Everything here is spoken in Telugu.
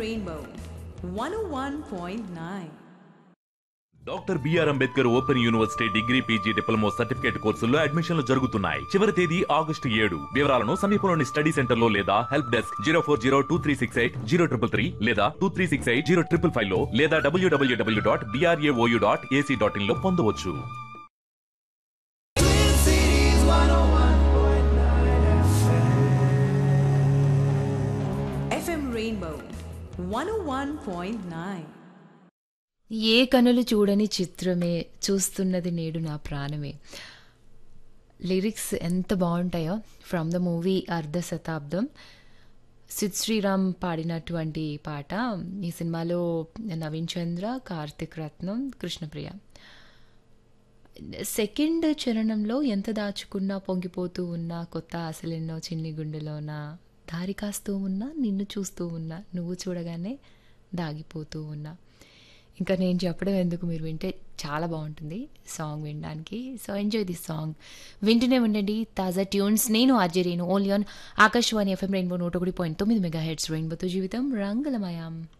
Rainbow 101.9. Doctor BR Ambedkar open university degree PG diploma certificate కోర్సుల్లో అడ్మిషన్లు జరుగుతున్నాయి చివరి తేదీ ఆగస్టు ఏడు వివరాలను సమీపంలోని స్టడీ సెంటర్ లో లేదా help desk zero four zero two three six eight zero triple three లేదా two three six eight zero triple five లో లేదా డబ్ల్యూడబ్ల్యూడబ్ల్యూ dot BRAOU dot ac dot in లో పొందవచ్చు FM Rainbow 101.9. ఏ కనులు చూడని చిత్రమే చూస్తున్నది నేడు నా ప్రాణమే లిరిక్స్ ఎంత బాగుంటాయో ఫ్రమ్ ద మూవీ అర్ధ శతాబ్దం సిద్ శ్రీరామ్ పాడినటువంటి పాట ఈ సినిమాలో నవీన్ చంద్ర కార్తిక్ రత్నం కృష్ణప్రియ సెకండ్ చరణంలో ఎంత దాచుకున్నా పొంగిపోతూ ఉన్నా కొత్త ఆశలెన్నో చిన్ని గుండెలోన దారి కాస్తూ ఉన్నా నిన్ను చూస్తూ ఉన్నా నువ్వు చూడగానే దాగిపోతూ ఉన్నా ఇంకా నేను చెప్పడం ఎందుకు మీరు వింటే చాలా బాగుంటుంది సాంగ్ వినడానికి సో ఎంజాయ్ దిస్ సాంగ్ వింటూనే ఉండండి తాజా ట్యూన్స్ నేను RJ Renu only on Akashvani FM Rainbow నూట ఒకటి పాయింట్ తొమ్మిది మెగా హెడ్స్ రెయిన్బోతో జీవితం రంగులమయం